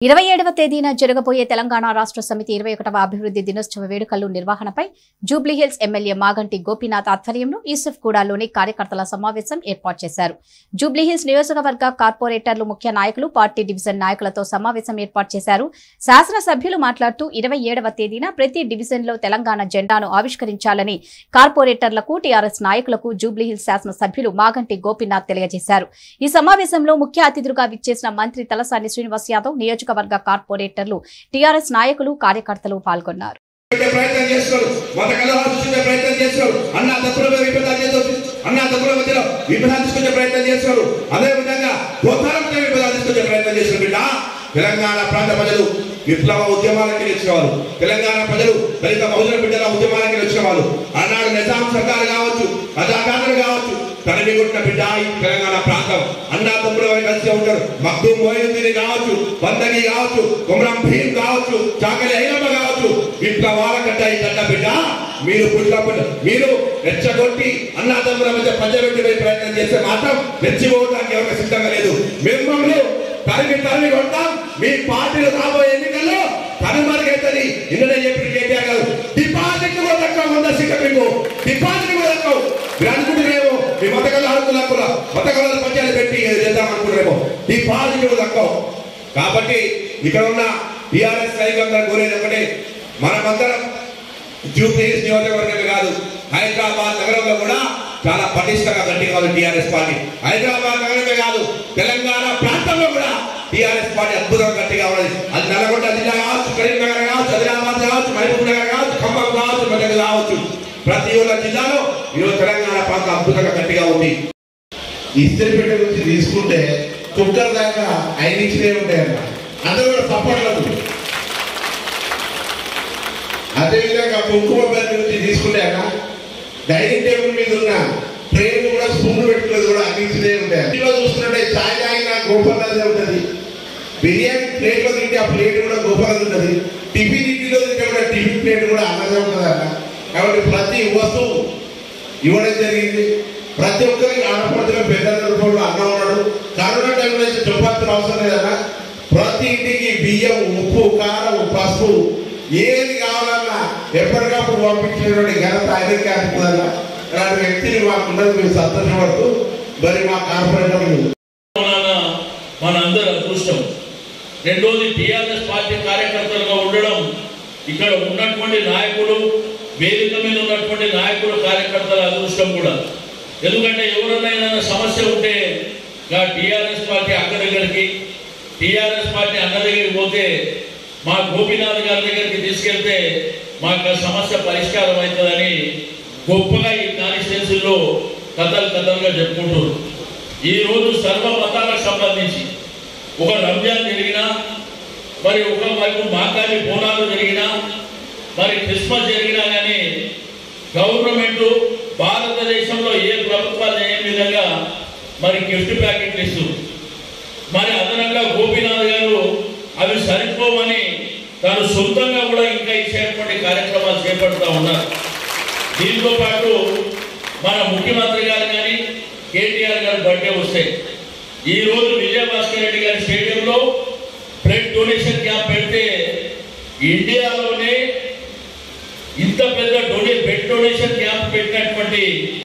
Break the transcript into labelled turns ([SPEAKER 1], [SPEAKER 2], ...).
[SPEAKER 1] ఇరవై ఏడవ తేదీన జరగబోయే తెలంగాణ రాష్ట్ర సమితి ఇరవై ఒకటవ అభివృద్ధి దినోత్సవ వేడుకలు నిర్వహణపై జూబ్లీహిల్స్ ఎమ్మెల్యే మాగంటి గోపీనాథ్ ఆధ్వర్యంలో యూసుఫ్ గూడాలోని కార్యకర్తల సమావేశం ఏర్పాటు చేశారు జూబ్లీహిల్స్ నియోజకవర్గ కార్పొరేటర్లు ముఖ్య నాయకులు పార్టీ డివిజన్ నాయకులతో సమావేశం ఏర్పాటు చేశారు శాసనసభ్యులు మాట్లాడుతూ ఇరవై ఏడవ తేదీన ప్రతి డివిజన్లో తెలంగాణ జెండాను ఆవిష్కరించాలని కార్పొరేటర్లకు టీఆర్ఎస్ నాయకులకు జూబ్లీహిల్స్ శాసనసభ్యులు మాగంటి గోపీనాథ్ తెలియజేశారు ఈ సమావేశంలో ముఖ్య అతిథులుగా విచ్చేసిన మంత్రి తలసాని శ్రీనివాస్ యాదవ్ నియోజకవర్గ కార్పొరేటర్లు టీఆర్ఎస్ నాయకులు కార్యకర్తలు పాల్గొన్నారు
[SPEAKER 2] పెట్టే ప్రయత్నం చేస్తారు మత కలహాలు సృష్టించే ప్రయత్నం చేస్తారు అన్న తప్పుల మీద విభేదాలు చేస్తారు అన్న తప్పుల మధ్యలో విభేదాలు తీసుకొచ్చే ప్రయత్నం చేస్తారు అదే విధంగా ప్రోత్సాహంతో విభేదాలు తీసుకొచ్చే ప్రయత్నం చేస్తారు బిడ్డ తెలంగాణ ప్రాంత ప్రజలు విప్లవ ఉద్యమాలకి వచ్చిన వాళ్ళు తెలంగాణ ప్రజలు దళిత బహుజన బిడ్డల ఉద్యమాలకి వచ్చిన వాళ్ళు ఆనాడు నిజాం సర్కారు కావచ్చు రజాకారులు కావచ్చు తనని కొట్టిన బిడ్డ ఈ తెలంగాణ ప్రాంతం అన్నా తమ్ముడు వారు కలిసి ఉంటారు మగ్దూం మోయుద్దీని కావచ్చు బందగి కావచ్చు కుమరం భీం కావచ్చు చాకలి ఐలమ్మ కావచ్చు విప్లవాల కట్ట ఈ కట్ట బిడ్డ మీరు పుట్టినప్పుడు మీరు రెచ్చగొట్టి అన్నా తమ్ముల మధ్య పంచబెట్టి ప్రయత్నం చేస్తే మాత్రం రెచ్చిపోవడానికి ఎవరికి సిద్ధంగా లేదు మిమ్మల్ని తరిమి తరిమి కొడతాం మీ పార్టీలు రాబోయే ఎన్నికల్లో కనుమరుగైతుంది నిన్ననే చెప్పిన కేటీఆర్ గారు డిపాజిట్ కూడా తక్కువ ఉందా సిక్క మీకు డిపాజిట్ కూడా తక్కువ మీరు అనుకుంటున్నారేమో మీ మతకల అనుకున్నప్పుడు మతకల పంచాయతీ పెట్టి ఏదో చేద్దాం అనుకుంటున్నారేమో డిపాజిట్ కూడా తక్కువ కాబట్టి ఇక్కడ ఉన్న టిఆర్ఎస్ నాయకులందరూ కోరేది ఒకటే మనమందరం జూబ్లీస్ నియోజకవర్గమే కాదు హైదరాబాద్ నగరంలో కూడా చాలా పటిష్టంగా గట్టిగా ఉంది టిఆర్ఎస్ పార్టీ హైదరాబాద్ నగరమే కాదు తెలంగాణ ప్రాంతంలో కూడా టిఆర్ఎస్ పార్టీ అద్భుతంగా గట్టిగా ఉన్నది అది నల్గొండ జిల్లా కావచ్చు కరీంనగర్ కావచ్చు ఆదిలాబాద్ కావచ్చు మహబూబ్ నగర్ కావచ్చు ఖమ్మం కావచ్చు మెదక్ కావచ్చు ప్రతి ఒక్క జిల్లాలో ఈరోజు తెలంగాణ ప్రాంతం అద్భుతంగా గట్టిగా ఉంది
[SPEAKER 3] ఇస్త్రీపేట నుంచి తీసుకుంటే కుక్కర్ దాకా ఐదు ఇచ్చినే ఉంటాయన్న అందరూ కూడా సపోర్ట్లకు అదేవిధంగా కుంకుమ బెల్లి నుంచి తీసుకుంటే అన్న డైనింగ్ టేబుల్ మీద ఉన్న ట్రైన్ కూడా స్పూన్ పెట్టుకునేది కూడా అన్ని ఇచ్చినే ఉంటాయి ఇంట్లో చూస్తుంటే చాయ్ తాగిన గోపాలదే ఉంటుంది బిర్యానీ ప్లేట్లో తింటే ఆ ప్లేట్ కూడా గోపాలది ఉంటుంది టిఫిన్ ఇంటిలో తింటే కూడా టిఫిన్ ప్లేట్ కూడా అన్నదే ఉంటుంది అన్న కాబట్టి ప్రతి వస్తువు ఇవ్వడం జరిగింది ప్రతి ఒక్కరికి ఆడపడుతున్న పెద్దల రూపంలో అన్నం ఉన్నాడు కరోనా టైంలో అయితే చెప్పాల్సిన అవసరం లేదన్నా ప్రతి ఇంటికి బియ్యం ఉప్పు కారం పసుపు ఏది కావాలన్నా ఎప్పటికప్పుడు పంపించినటువంటి ఘనత ఆయనకి అనుకుందన్నా అలాంటి వ్యక్తిని మాకున్నది మేము సంతోషపడుతూ మరి మా కార్పొరేటర్లు
[SPEAKER 4] తెలంగాణ మనందరి అదృష్టం రెండోది టీఆర్ఎస్ పార్టీ కార్యకర్తలుగా ఉండడం ఇక్కడ ఉన్నటువంటి నాయకులు వేదిక మీద ఉన్నటువంటి నాయకులు కార్యకర్తల అదృష్టం కూడా ఎందుకంటే ఎవరన్నా ఏదైనా సమస్య ఉంటే ఇక టీఆర్ఎస్ పార్టీ అక్క దగ్గరికి టీఆర్ఎస్ పార్టీ అన్న దగ్గరికి పోతే మా గోపీనాథ్ గారి దగ్గరికి తీసుకెళ్తే మాకు ఆ సమస్య పరిష్కారం అవుతుందని గొప్పగా ఈ కాన్స్టిట్యున్సీలో కథలు కథలుగా చెప్పుకుంటారు ఈ రోజు సర్వ మతాలకు సంబంధించి ఒక రంజాన్ జరిగినా మరి ఒక వైపు మాకాలి బోనాలు జరిగినా మరి క్రిస్మస్ జరిగినా కానీ గవర్నమెంట్ భారతదేశంలో ఏ ప్రభుత్వాలు చేయని విధంగా మరి గిఫ్ట్ ప్యాకెట్లు ఇస్తుంది మరి అదనంగా గోపీనాథ్ గారు అవి సరిపోవని తాను సొంతంగా కూడా ఇంకా ఇచ్చేటువంటి కార్యక్రమాలు చేపడుతూ ఉన్నారు దీంతో పాటు మన ముఖ్యమంత్రి గారు కానీ కేటీఆర్ గారు బర్త్డే వస్తాయి ఈ రోజు విజయభాస్కర్ రెడ్డి గారి స్టేడియంలో బ్లడ్ డొనేషన్ క్యాంప్ పెడితే ఇండియాలోనే ఇంత పెద్ద డొనే బ్లడ్ డొనేషన్ క్యాంప్ పెట్టినటువంటి